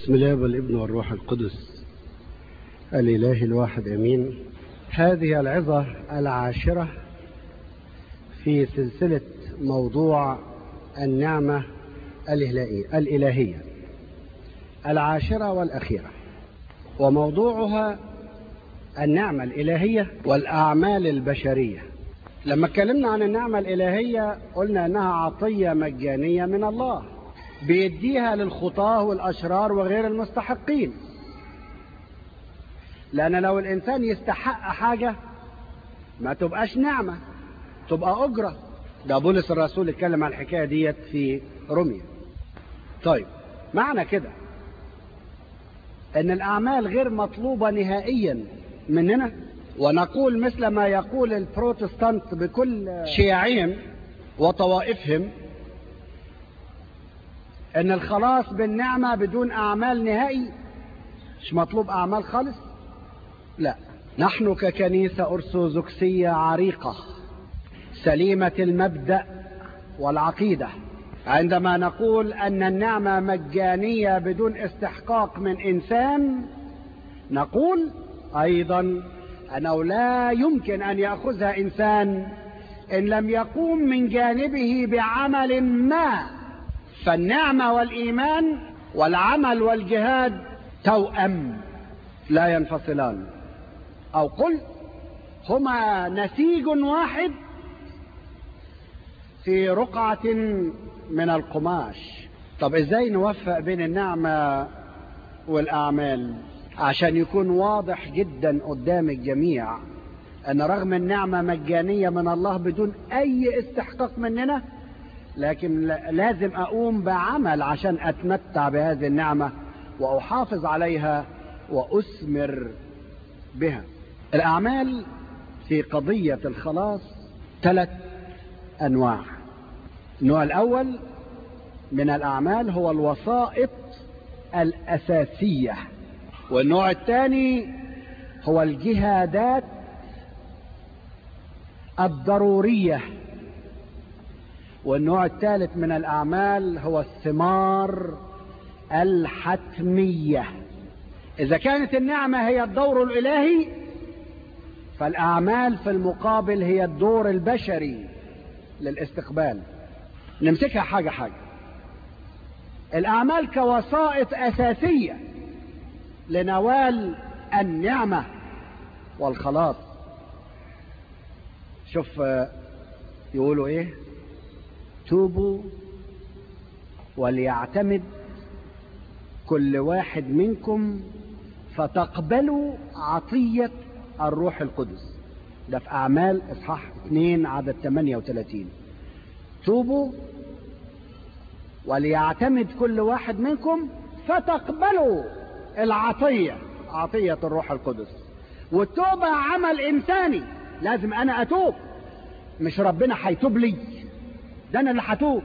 بسم الله والابن والروح القدس الإله الواحد أمين هذه العظة العاشرة في سلسلة موضوع النعمة الإلهية العاشرة والأخيرة وموضوعها النعمة الإلهية والأعمال البشرية لما اتكلمنا عن النعمة الإلهية قلنا أنها عطية مجانية من الله بيديها للخطاة والأشرار وغير المستحقين لأن لو الإنسان يستحق حاجة ما تبقاش نعمة تبقى أجرة ده بولس الرسول اتكلم عن الحكاية ديت في روميا طيب معنى كده ان الأعمال غير مطلوبة نهائيا مننا ونقول مثل ما يقول البروتستانت بكل شياعهم وطوائفهم ان الخلاص بالنعمة بدون اعمال نهائي مش مطلوب اعمال خالص لا نحن ككنيسة ارثوذكسية عريقة سليمة المبدأ والعقيدة عندما نقول ان النعمة مجانية بدون استحقاق من انسان نقول ايضا انه لا يمكن ان يأخذها انسان ان لم يقوم من جانبه بعمل ما فالنعمة والإيمان والعمل والجهاد توأم لا ينفصلان أو قل هما نسيج واحد في رقعة من القماش طب ازاي نوفق بين النعمة والأعمال عشان يكون واضح جدا قدام الجميع أن رغم النعمة مجانية من الله بدون أي استحقاق مننا لكن لازم أقوم بعمل عشان أتمتع بهذه النعمة وأحافظ عليها وأثمر بها الأعمال في قضية الخلاص ثلاث أنواع النوع الأول من الأعمال هو الوسائط الأساسية والنوع الثاني هو الجهادات الضروريه والنوع الثالث من الأعمال هو الثمار الحتمية إذا كانت النعمة هي الدور الإلهي فالأعمال في المقابل هي الدور البشري للاستقبال نمسكها حاجة حاجة الأعمال كوسائط أساسية لنوال النعمة والخلاص شوف يقولوا ايه توبوا وليعتمد كل واحد منكم فتقبلوا عطية الروح القدس ده في أعمال إصحاح 2 عدد 38 توبوا وليعتمد كل واحد منكم فتقبلوا العطية عطية الروح القدس والتوبة عمل إنساني لازم أنا أتوب مش ربنا هيتوب لي ده انا اللي هتوب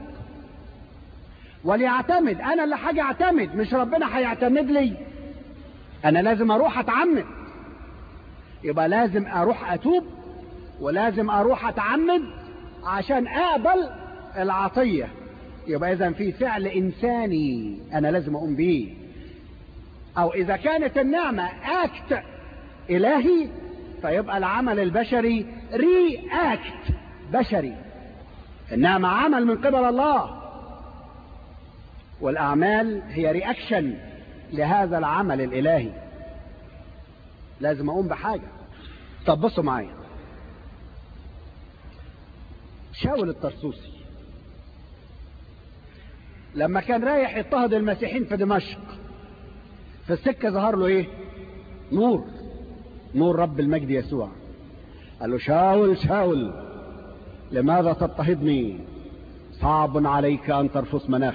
وليعتمد انا اللي حاجة اعتمد مش ربنا هيعتمد لي انا لازم اروح اتعمد يبقى لازم اروح اتوب ولازم اروح اتعمد عشان اقبل العطية يبقى اذا في فعل انساني انا لازم اقوم بيه او اذا كانت النعمة اكت الهي فيبقى العمل البشري ري اكت بشري النعمة عمل من قبل الله والأعمال هي رياكشن لهذا العمل الإلهي لازم أقوم بحاجة طب بصوا معايا شاول الطرسوسي لما كان رايح يضطهد المسيحيين في دمشق في السكة ظهر له ايه نور نور رب المجد يسوع قال له شاول شاول لماذا تضطهدني صعب عليك أن ترفض مناخ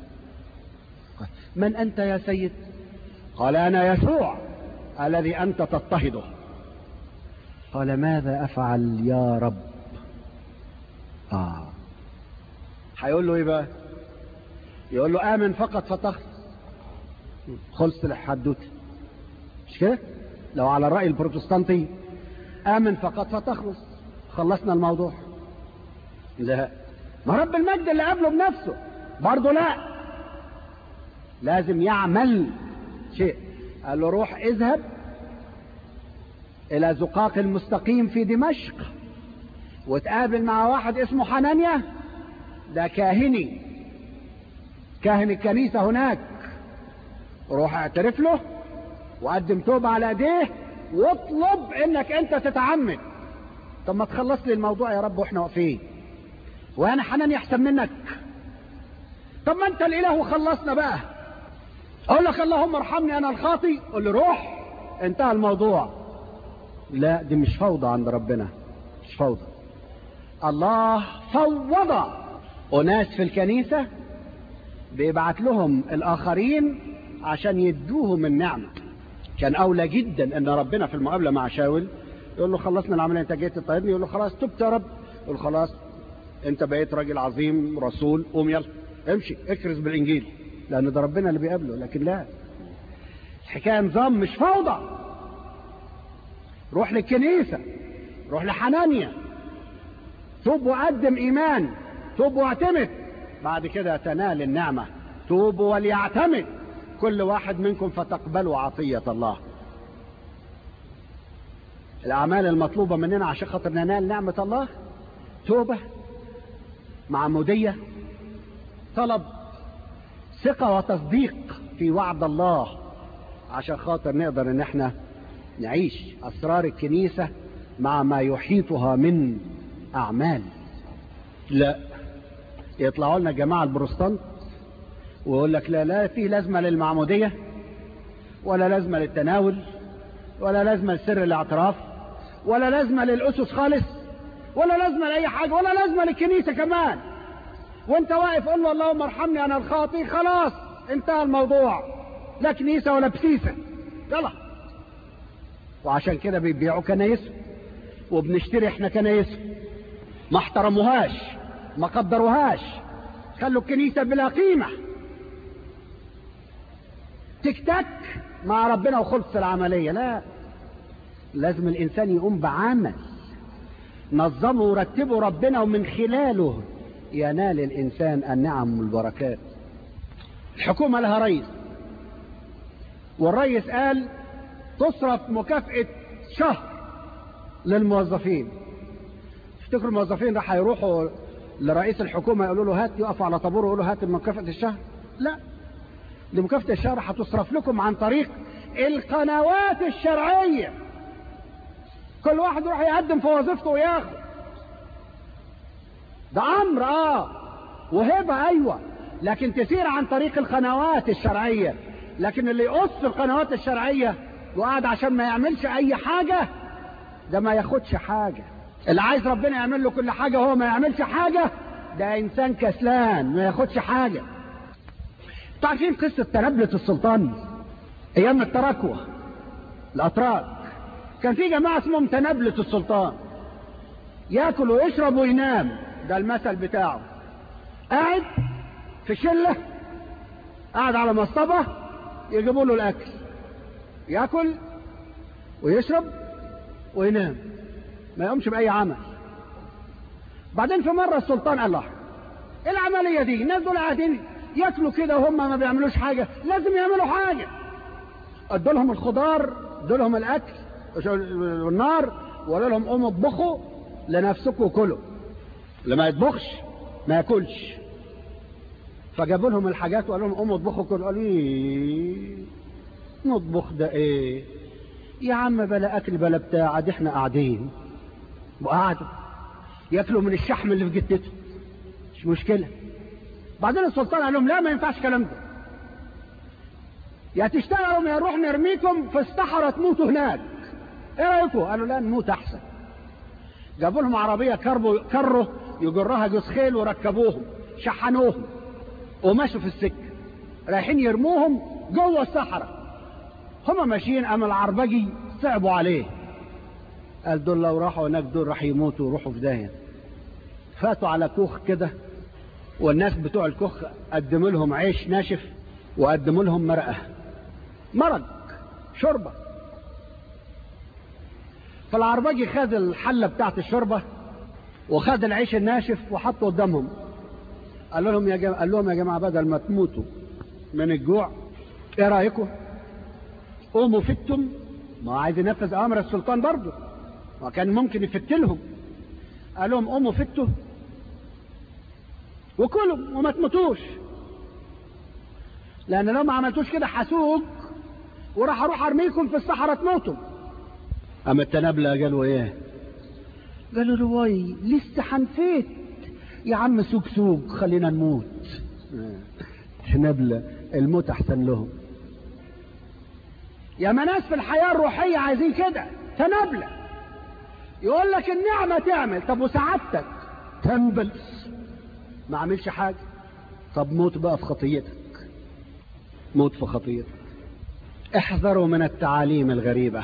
من أنت يا سيد قال أنا يسوع الذي أنت تضطهده قال ماذا أفعل يا رب آه هيقول له إيه بقى يقول له آمن فقط فتخلص خلص الحدوته مش كده لو على الرأي البروتستانتي آمن فقط فتخلص خلصنا الموضوع لا ما رب المجد اللي قبله بنفسه برضه لا لازم يعمل شيء قال له روح اذهب الى زقاق المستقيم في دمشق وتقابل مع واحد اسمه حنانيا ده كاهني كاهن الكنيسة هناك روح اعترف له وقدم توبة على ايديه واطلب انك انت تتعمد طب ما تخلص لي الموضوع يا رب واحنا واقفين وانا حنانيا احسن منك طب ما انت الاله وخلصنا بقى اقول لك اللهم ارحمني انا الخاطي قول له روح انتهى الموضوع لا دي مش فوضى عند ربنا مش فوضى الله فوض أناس في الكنيسة بيبعت لهم الآخرين عشان يدوهم النعمة كان أولى جدا أن ربنا في المقابلة مع شاول يقول له خلصنا العملية أنت جيت تطيبني يقول له خلاص تبت يا رب يقول خلاص أنت بقيت راجل عظيم رسول قوم يلا امشي اكرز بالإنجيل لأن ده ربنا اللي بيقابله لكن لا الحكاية نظام مش فوضى روح للكنيسة روح لحنانيا توب وقدم إيمان توب واعتمد بعد كده تنال النعمة توبوا وليعتمد كل واحد منكم فتقبلوا عطية الله الأعمال المطلوبة مننا عشان خاطر ننال نعمة الله توبة معمودية طلب ثقة وتصديق في وعد الله عشان خاطر نقدر ان احنا نعيش اسرار الكنيسة مع ما يحيطها من اعمال لا يطلعوا لنا جماعة البروستانت ويقول لك لا لا في لازمة للمعمودية ولا لازمة للتناول ولا لازمة لسر الاعتراف ولا لازمة للأسس خالص ولا لازمة لأي حاجة ولا لازمة للكنيسة كمان وانت واقف قول له اللهم ارحمني انا الخاطي خلاص انتهى الموضوع لا كنيسة ولا بسيسة يلا وعشان كده بيبيعوا كنايسهم وبنشتري احنا كنايسهم ما احترموهاش ما قدروهاش خلوا الكنيسة بلا قيمة تكتك مع ربنا وخلص العملية لا لازم الإنسان يقوم بعمل نظمه ورتبه ربنا ومن خلاله ينال الإنسان النعم والبركات الحكومة لها رئيس والرئيس قال تصرف مكافأة شهر للموظفين افتكروا الموظفين راح يروحوا لرئيس الحكومة يقولوا له هات يقفوا على طابور ويقولوا هات مكافأة الشهر لا دي مكافأة الشهر هتصرف لكم عن طريق القنوات الشرعية كل واحد يروح يقدم في وظيفته وياخد ده امر اه وهبه ايوه لكن تسير عن طريق القنوات الشرعيه لكن اللي يقص القنوات الشرعيه وقعد عشان ما يعملش اي حاجه ده ما ياخدش حاجه اللي عايز ربنا يعمل له كل حاجه وهو ما يعملش حاجه ده انسان كسلان ما ياخدش حاجه تعرفين قصه تنبلة السلطان ايام التراكوة الاتراك كان في جماعه اسمهم تنبلة السلطان ياكل ويشرب وينام ده المثل بتاعه قاعد في شلة قاعد على مصطبة يجيبوا له الأكل ياكل ويشرب وينام ما يقومش بأي عمل بعدين في مرة السلطان قال له ايه العملية دي الناس دول قاعدين ياكلوا كده وهم ما بيعملوش حاجة لازم يعملوا حاجة ادوا لهم الخضار ادوا لهم الأكل والنار وقالوا لهم قوموا اطبخوا لنفسكم وكلوا اللي ما يطبخش ما ياكلش فجابوا لهم الحاجات وقالوا لهم قوموا اطبخوا كلوا قالوا ايه نطبخ ده ايه يا عم بلا اكل بلا بتاع دي احنا قاعدين وقعدوا ياكلوا من الشحم اللي في جدته مش مشكله بعدين السلطان قال لهم لا ما ينفعش الكلام ده يا تشتغلوا يا نروح نرميكم في الصحراء تموتوا هناك ايه رايكم قالوا لا نموت احسن جابوا لهم عربيه كربو كرو يجرها جوز خيل وركبوهم شحنوهم ومشوا في السكه رايحين يرموهم جوه الصحراء هما ماشيين قام العربجي صعبوا عليه قال دول لو راحوا هناك دول راح يموتوا ويروحوا في داهيه فاتوا على كوخ كده والناس بتوع الكوخ قدموا لهم عيش ناشف وقدموا لهم مرقه مرق شوربه فالعربجي خد الحلة بتاعت الشوربة وخد العيش الناشف وحطه قدامهم قال لهم يا جماعة قال لهم يا جماعة بدل ما تموتوا من الجوع ايه رأيكم قوموا فتم ما هو عايز ينفذ اوامر السلطان برضه وكان ممكن يفتلهم قال لهم قوموا فتوا وكلوا وما تموتوش لان لو ما عملتوش كده حسوق وراح اروح ارميكم في الصحراء تموتوا اما التنابلة قالوا ايه قالوا له واي لسه حنفيت يا عم سوق سوق خلينا نموت تنابلة الموت احسن لهم يا ناس في الحياة الروحية عايزين كده تنابلة يقول لك النعمة تعمل طب وسعادتك تنبل ما عملش حاجة طب موت بقى في خطيتك موت في خطيتك احذروا من التعاليم الغريبة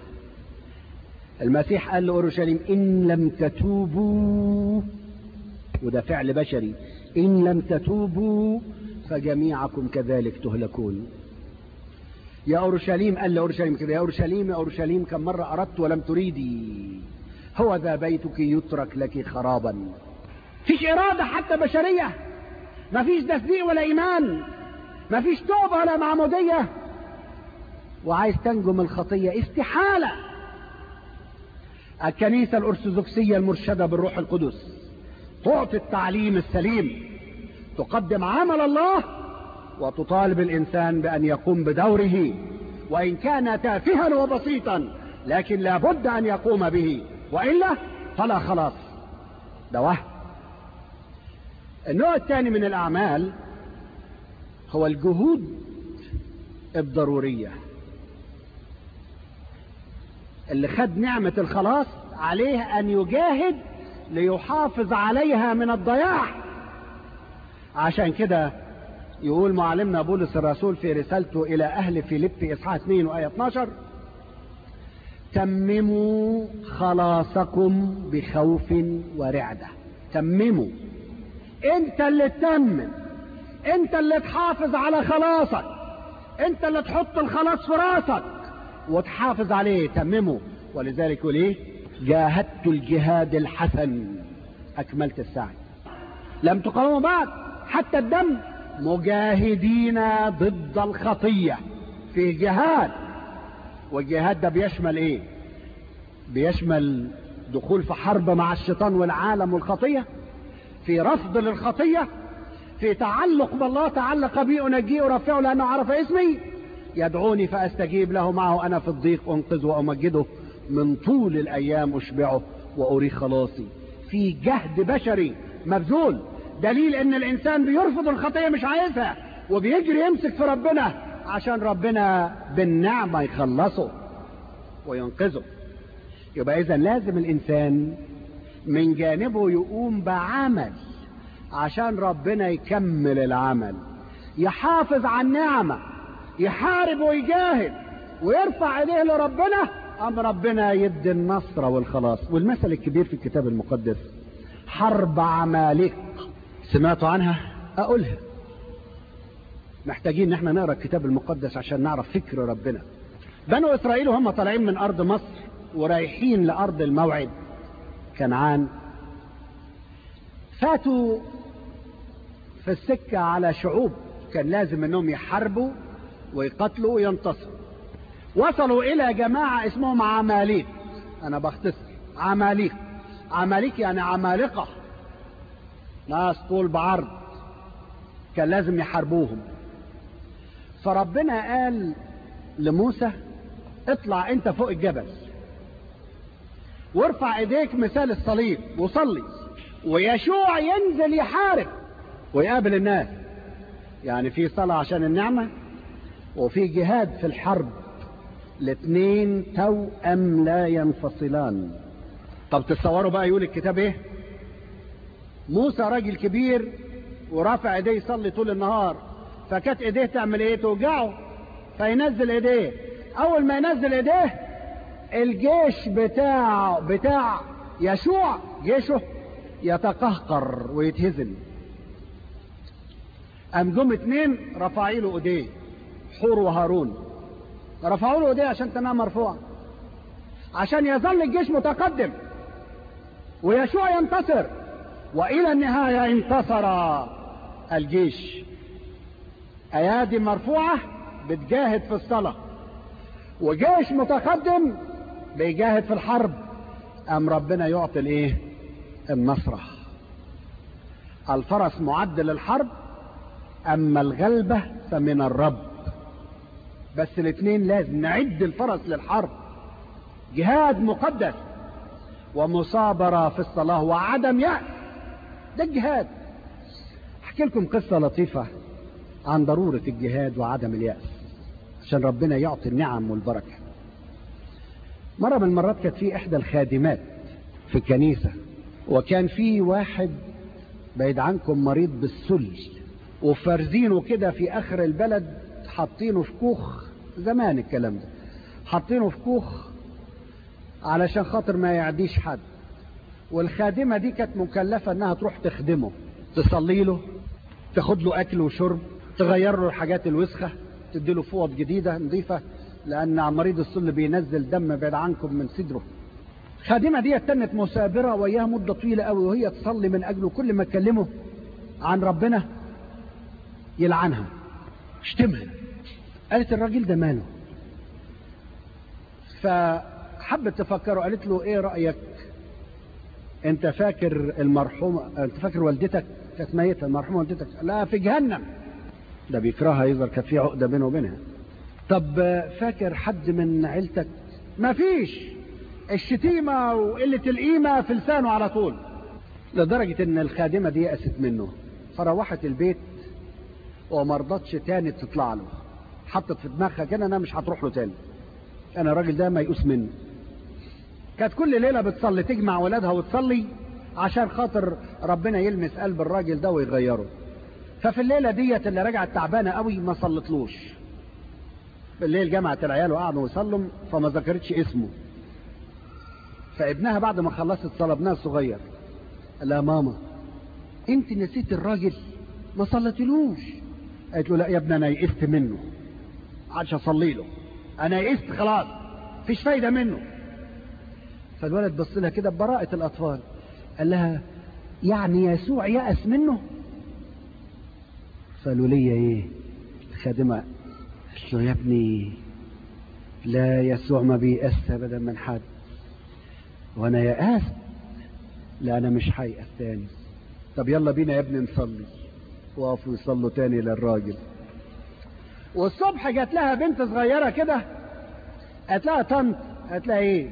المسيح قال لأورشليم إن لم تتوبوا وده فعل بشري إن لم تتوبوا فجميعكم كذلك تهلكون يا أورشليم قال لأورشليم كده يا أورشليم يا أورشليم كم مرة أردت ولم تريدي هو ذا بيتك يترك لك خرابا فيش إرادة حتى بشرية ما فيش تصديق ولا إيمان ما فيش توبة ولا معمودية وعايز تنجو من الخطية استحالة الكنيسة الأرثوذكسية المرشدة بالروح القدس تعطي التعليم السليم تقدم عمل الله وتطالب الإنسان بأن يقوم بدوره وإن كان تافها وبسيطا لكن لابد أن يقوم به وإلا فلا خلاص ده وهم النوع الثاني من الأعمال هو الجهود الضرورية اللي خد نعمة الخلاص عليه أن يجاهد ليحافظ عليها من الضياع عشان كده يقول معلمنا بولس الرسول في رسالته إلى أهل فيليب إصحاح 2 وآية 12 تمموا خلاصكم بخوف ورعدة تمموا انت اللي تتمم انت اللي تحافظ على خلاصك انت اللي تحط الخلاص في راسك وتحافظ عليه تممه ولذلك يقول ايه جاهدت الجهاد الحسن اكملت السعي لم تقاوموا بعد حتى الدم مجاهدين ضد الخطية في جهاد والجهاد ده بيشمل ايه بيشمل دخول في حرب مع الشيطان والعالم والخطية في رفض للخطية في تعلق بالله تعلق بي أنجيه ورفعه لأنه عرف اسمي يدعوني فأستجيب له معه أنا في الضيق أنقذ وأمجده من طول الأيام أشبعه وأريخ خلاصي في جهد بشري مبذول دليل ان الانسان بيرفض الخطية مش عايزها وبيجري يمسك في ربنا عشان ربنا بالنعمة يخلصه وينقذه يبقى اذا لازم الانسان من جانبه يقوم بعمل عشان ربنا يكمل العمل يحافظ على النعمة يحارب ويجاهد ويرفع ايديه لربنا ام ربنا يدي النصر والخلاص والمثل الكبير في الكتاب المقدس حرب عمالقه سمعتوا عنها اقولها محتاجين ان احنا نقرا الكتاب المقدس عشان نعرف فكر ربنا بنو اسرائيل وهم طالعين من ارض مصر ورايحين لارض الموعد كنعان فاتوا في السكة على شعوب كان لازم انهم يحاربوا ويقتلوا وينتصروا وصلوا الى جماعة اسمهم عماليق انا بختصر عماليق عماليق يعني عمالقة ناس طول بعرض كان لازم يحاربوهم فربنا قال لموسى اطلع انت فوق الجبل وارفع ايديك مثال الصليب وصلي ويشوع ينزل يحارب ويقابل الناس يعني في صلاة عشان النعمة وفي جهاد في الحرب الاثنين توأم لا ينفصلان طب تتصوروا بقى يقول الكتاب ايه موسى راجل كبير ورافع ايديه يصلي طول النهار فكانت ايديه تعمل ايه توجعه فينزل ايديه اول ما ينزل ايديه الجيش بتاع بتاع يشوع جيشه يتقهقر ويتهزم قام جم اتنين رفعوا له ايديه حور وهارون رفعوا له ايديه عشان تنام مرفوعه عشان يظل الجيش متقدم ويشوع ينتصر والى النهايه انتصر الجيش ايادي مرفوعه بتجاهد في الصلاه وجيش متقدم بيجاهد في الحرب ام ربنا يعطي الايه النصرة الفرس معد للحرب اما الغلبة فمن الرب بس الاثنين لازم نعد الفرس للحرب جهاد مقدس ومصابرة في الصلاة وعدم يأس ده الجهاد احكي لكم قصة لطيفة عن ضرورة الجهاد وعدم اليأس عشان ربنا يعطي النعم والبركة مرة من المرات كانت في إحدى الخادمات في الكنيسة وكان في واحد بعيد عنكم مريض بالسل وفارزينه كده في آخر البلد حاطينه في كوخ زمان الكلام ده حاطينه في كوخ علشان خاطر ما يعديش حد والخادمة دي كانت مكلفة انها تروح تخدمه تصلي له تاخد له اكل وشرب تغير له الحاجات الوسخة تدي له فوط جديدة نظيفة لان مريض السل بينزل دم بعيد عنكم من صدره الخادمة دي تنت مثابرة وياها مدة طويلة قوي وهي تصلي من اجله كل ما تكلمه عن ربنا يلعنها اشتمها قالت الراجل ده ماله فحبت تفكره قالت له ايه رأيك انت فاكر المرحومة انت فاكر والدتك كانت ميتة المرحومة والدتك لا في جهنم ده بيكرهها يظهر كان في عقدة بينه وبينها طب فاكر حد من عيلتك ما فيش الشتيمة وقلة القيمة في لسانه على طول لدرجة ان الخادمة دي يأست منه فروحت البيت وما رضتش تاني تطلع له حطت في دماغها كده انا مش هتروح له تاني انا الراجل ده ميؤوس منه كانت كل ليلة بتصلي تجمع ولادها وتصلي عشان خاطر ربنا يلمس قلب الراجل ده ويغيره ففي الليلة ديت اللي رجعت تعبانة قوي ما صلتلوش بالليل جمعت العيال وقعدوا يصلوا فما ذكرتش اسمه فابنها بعد ما خلصت صلاة ابنها الصغير قال لها ماما انت نسيت الراجل ما صلتلوش قالت له لا يا ابني انا يئست منه عادش اصلي له انا يئست خلاص فيش فايدة منه فالولد بص لها كده ببراءة الاطفال قال لها يعني يسوع يأس منه فقالوا لي ايه الخادمة قالت له يا ابني لا يسوع ما بيأس ابدا من حد وانا يأس لا انا مش هيأس تاني طب يلا بينا يا ابني نصلي وقفوا يصلوا تاني للراجل والصبح جات لها بنت صغيرة كده قالت لها طنط قالت لها ايه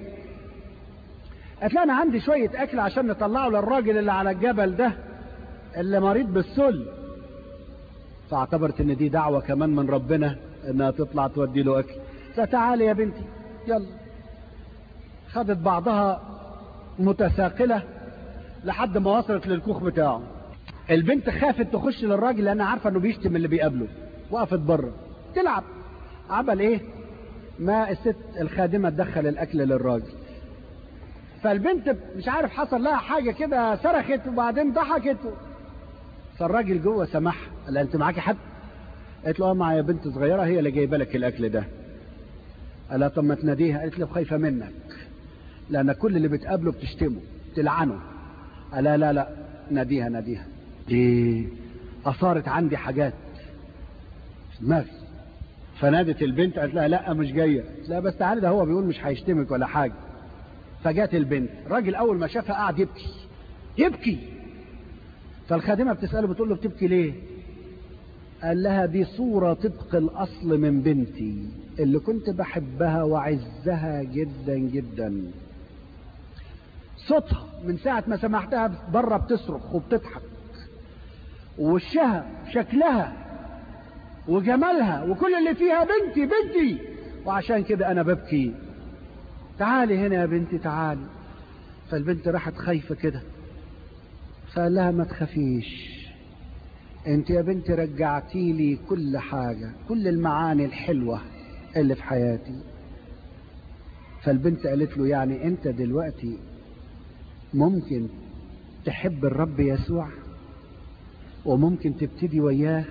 قالت لها انا عندي شوية اكل عشان نطلعه للراجل اللي على الجبل ده اللي مريض بالسل فاعتبرت ان دي دعوة كمان من ربنا انها تطلع تودي له اكل فتعالي يا بنتي يلا خدت بعضها متساقلة لحد ما وصلت للكوخ بتاعه البنت خافت تخش للراجل لانها عارفة انه بيشتم اللي بيقابله وقفت بره تلعب عمل ايه ما الست الخادمة تدخل الاكل للراجل فالبنت مش عارف حصل لها حاجة كده صرخت وبعدين ضحكت فالراجل جوه سمح قال لها انت معاكي حد قالت له اه معايا بنت صغيرة هي اللي جايبه لك الاكل ده قال لها طب ما تناديها قالت له خايفة منك لان كل اللي بتقابله بتشتمه تلعنه قال لا لا لا ناديها ناديها دي اثارت عندي حاجات في دماغي فنادت البنت قالت لها لا مش جايه لا بس تعالي ده هو بيقول مش هيشتمك ولا حاجه فجات البنت الراجل اول ما شافها قعد يبكي يبكي فالخادمه بتساله بتقول له بتبكي ليه قال لها دي صوره طبق الاصل من بنتي اللي كنت بحبها وعزها جدا جدا صوتها من ساعة ما سمعتها بره بتصرخ وبتضحك ووشها شكلها وجمالها وكل اللي فيها بنتي بنتي وعشان كده انا ببكي تعالي هنا يا بنتي تعالي فالبنت راحت خايفة كده فقال لها ما تخافيش انت يا بنتي رجعتي لي كل حاجة كل المعاني الحلوة اللي في حياتي فالبنت قالت له يعني انت دلوقتي ممكن تحب الرب يسوع وممكن تبتدي وياه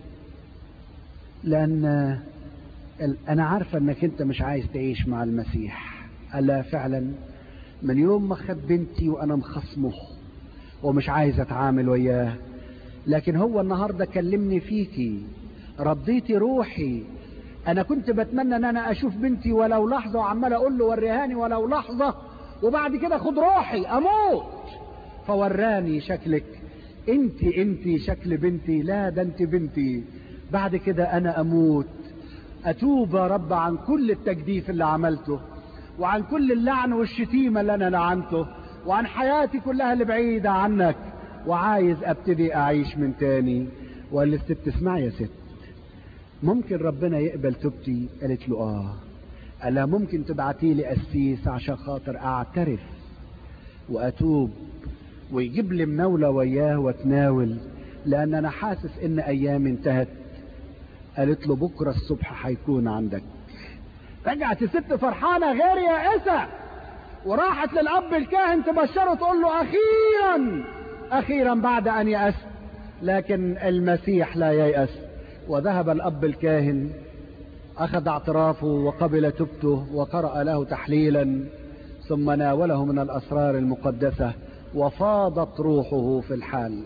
لان انا عارفه انك انت مش عايز تعيش مع المسيح الا فعلا من يوم ما خد بنتي وانا مخصمه ومش عايز اتعامل وياه لكن هو النهارده كلمني فيكي رديتي روحي انا كنت بتمنى ان انا اشوف بنتي ولو لحظة وعمال اقول له وريهاني ولو لحظة وبعد كده خد روحي اموت فوراني شكلك انت انت شكل بنتي لا ده انت بنتي بعد كده انا اموت اتوب يا رب عن كل التجديف اللي عملته وعن كل اللعن والشتيمة اللي انا لعنته وعن حياتي كلها اللي بعيدة عنك وعايز ابتدي اعيش من تاني وقال للست اسمعي يا ست ممكن ربنا يقبل توبتي قالت له اه قال لها ممكن تبعتي لي قسيس عشان خاطر اعترف واتوب ويجيب لي مناولة وياه واتناول لان انا حاسس ان ايامي انتهت قالت له بكرة الصبح هيكون عندك رجعت الست فرحانة غير يائسة وراحت للاب الكاهن تبشره تقول له اخيرا اخيرا بعد ان يأس لكن المسيح لا ييأس وذهب الاب الكاهن اخذ اعترافه وقبل توبته وقرأ له تحليلا ثم ناوله من الاسرار المقدسة وفاضت روحه في الحال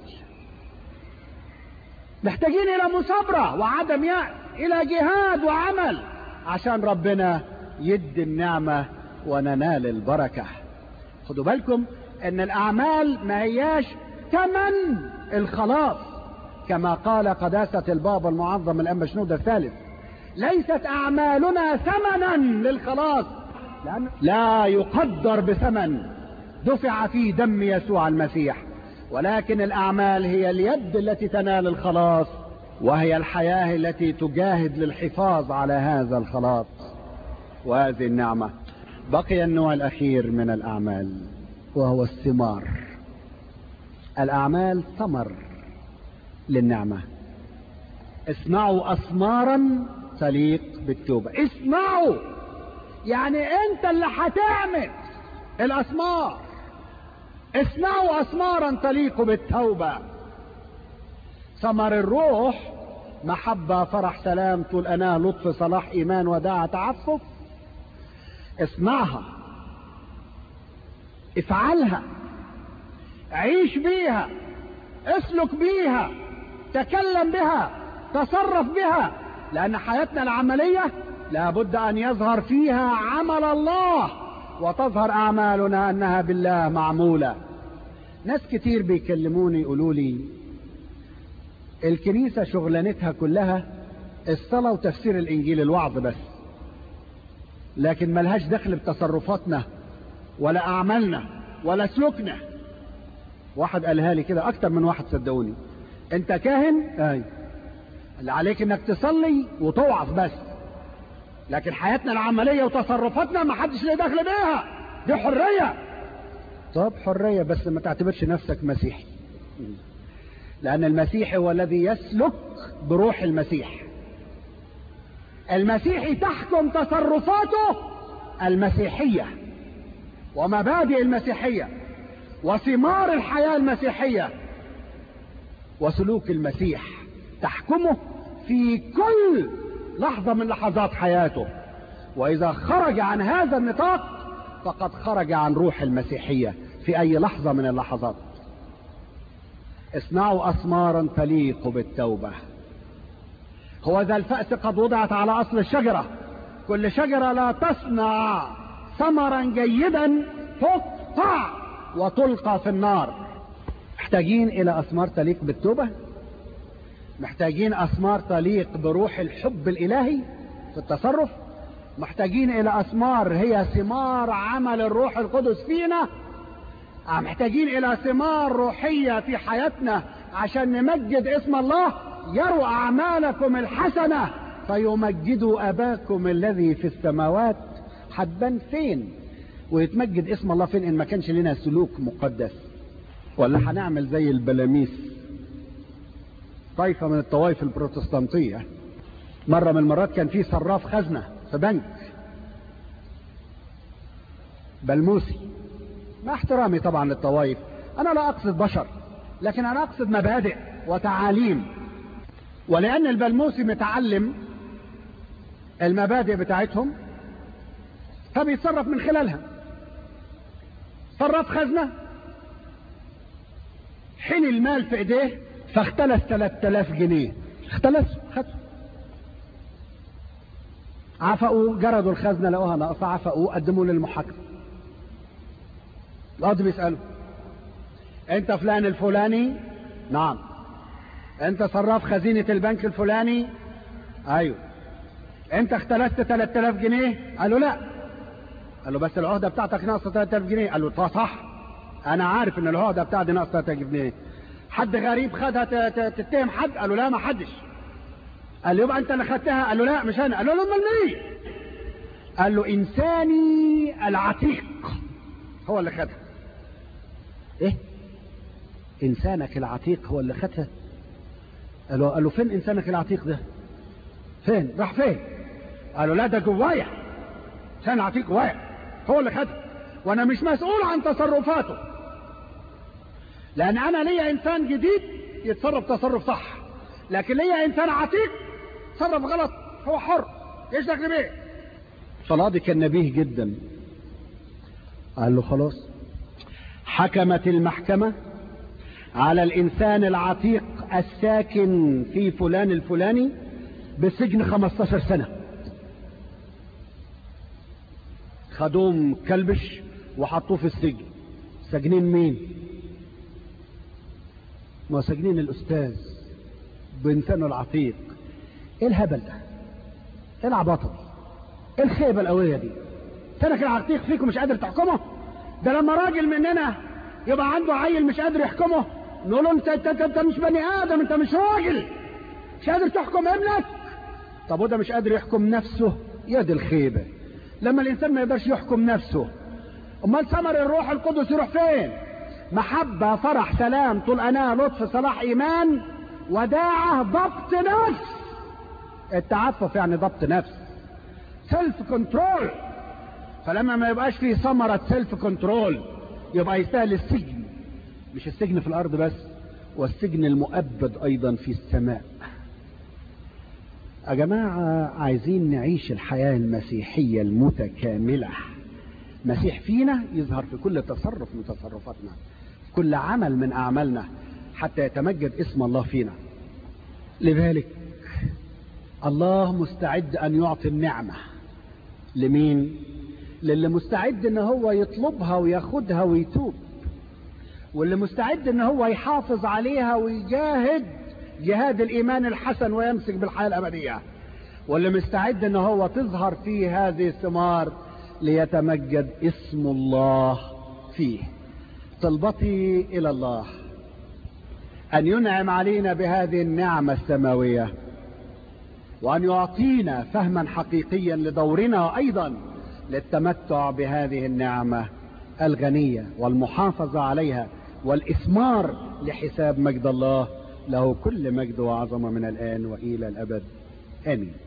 محتاجين الى مثابرة وعدم يأس الى جهاد وعمل عشان ربنا يدي النعمة وننال البركة خدوا بالكم ان الاعمال ما هياش ثمن الخلاص كما قال قداسة البابا المعظم الانبا شنودة الثالث ليست اعمالنا ثمنا للخلاص لأن لا يقدر بثمن دفع فيه دم يسوع المسيح ولكن الاعمال هي اليد التي تنال الخلاص وهي الحياة التي تجاهد للحفاظ على هذا الخلاص وهذه النعمة بقي النوع الاخير من الاعمال وهو الثمار الاعمال ثمر للنعمة اسمعوا اسمارا تليق بالتوبة اسمعوا يعني انت اللي هتعمل الاسمار اسمعوا اسمارا تليق بالتوبة ثمر الروح محبة فرح سلام طول اناه لطف صلاح ايمان وداع تعفف اسمعها افعلها عيش بيها اسلك بيها تكلم بها تصرف بها لان حياتنا العملية لابد ان يظهر فيها عمل الله وتظهر اعمالنا انها بالله معمولة ناس كتير بيكلموني يقولوا لي الكنيسة شغلانتها كلها الصلاة وتفسير الانجيل الوعظ بس لكن ملهاش دخل بتصرفاتنا ولا اعمالنا ولا سلوكنا واحد قالها لي كده اكتر من واحد صدقوني انت كاهن اي اللي عليك انك تصلي وتوعظ بس لكن حياتنا العملية وتصرفاتنا ما حدش له دخل بيها دي حرية طب حرية بس ما تعتبرش نفسك مسيحي لان المسيحي هو الذي يسلك بروح المسيح المسيحي تحكم تصرفاته المسيحية ومبادئ المسيحية وثمار الحياة المسيحية وسلوك المسيح تحكمه في كل لحظة من لحظات حياته وإذا خرج عن هذا النطاق فقد خرج عن روح المسيحية في أي لحظة من اللحظات اصنعوا أسمارا تليق بالتوبة هو ذا الفأس قد وضعت على أصل الشجرة كل شجرة لا تصنع ثمرا جيدا تقطع وتلقى في النار محتاجين إلى أسمار تليق بالتوبة محتاجين أسمار تليق بروح الحب الإلهي في التصرف محتاجين إلى أسمار هي ثمار عمل الروح القدس فينا محتاجين إلى ثمار روحية في حياتنا عشان نمجد اسم الله يروا أعمالكم الحسنة فيمجدوا أباكم الذي في السماوات حبا فين ويتمجد اسم الله فين إن ما كانش لنا سلوك مقدس ولا هنعمل زي البلاميس طائفة من الطوائف البروتستانتية مرة من المرات كان في صراف خزنة في بنك بلموسي مع احترامي طبعا للطوائف انا لا اقصد بشر لكن انا اقصد مبادئ وتعاليم ولان البلموسي متعلم المبادئ بتاعتهم فبيتصرف من خلالها صرف خزنة حين المال في ايديه فاختلس 3000 جنيه اختلس خد عفقوا جردوا الخزنة لقوها ناقصة عفقوا قدموا للمحاكمة القاضي بيسأله انت فلان الفلاني نعم انت صراف خزينة البنك الفلاني ايوه انت اختلست 3000 جنيه قال له لا قال له بس العهدة بتاعتك ناقصة 3000 جنيه قال له صح انا عارف ان العهدة بتاعتي ناقصة 3000 جنيه حد غريب خدها تتهم حد قال له لا ما حدش قال له يبقى انت اللي خدتها قال له لا مش انا قال له امال مين قال له انساني العتيق هو اللي خدها ايه انسانك العتيق هو اللي خدها قال له قال له فين انسانك العتيق ده فين راح فين قال له لا ده جوايا انسان عتيق جوايا هو اللي خدها وانا مش مسؤول عن تصرفاته لان انا ليا انسان جديد يتصرف تصرف صح لكن ليا انسان عتيق تصرف غلط هو حر ايش دخل بيه فالقاضي كان نبيه جدا قال له خلاص حكمت المحكمة على الإنسان العتيق الساكن في فلان الفلاني بالسجن 15 سنة خدوم كلبش وحطوه في السجن سجنين مين ما سجنين الأستاذ بإنسانه العتيق ايه الهبل ده ايه العباطة دي ايه الخيبة القوية دي سنك العتيق فيكم مش قادر تحكمه ده لما راجل مننا يبقى عنده عيل مش قادر يحكمه نقول له انت, انت, انت مش بني ادم انت مش راجل مش قادر تحكم ابنك طب وده مش قادر يحكم نفسه يا دي الخيبة لما الانسان ما يقدرش يحكم نفسه امال ثمر الروح القدس يروح فين محبة فرح سلام طول أناة لطف صلاح إيمان وداعة ضبط نفس التعفف يعني ضبط نفس سيلف كنترول فلما ما يبقاش فيه ثمرة سيلف كنترول يبقى يستاهل السجن مش السجن في الأرض بس والسجن المؤبد أيضا في السماء يا جماعة عايزين نعيش الحياة المسيحية المتكاملة مسيح فينا يظهر في كل تصرف من تصرفاتنا في كل عمل من أعمالنا حتى يتمجد اسم الله فينا لذلك الله مستعد أن يعطي النعمة لمين للي مستعد ان هو يطلبها وياخدها ويتوب واللي مستعد ان هو يحافظ عليها ويجاهد جهاد الايمان الحسن ويمسك بالحياة الابدية واللي مستعد ان هو تظهر فيه هذه الثمار ليتمجد اسم الله فيه طلبتي الى الله ان ينعم علينا بهذه النعمة السماوية وان يعطينا فهما حقيقيا لدورنا ايضا للتمتع بهذه النعمة الغنية والمحافظة عليها والإثمار لحساب مجد الله له كل مجد وعظمة من الآن وإلى الأبد آمين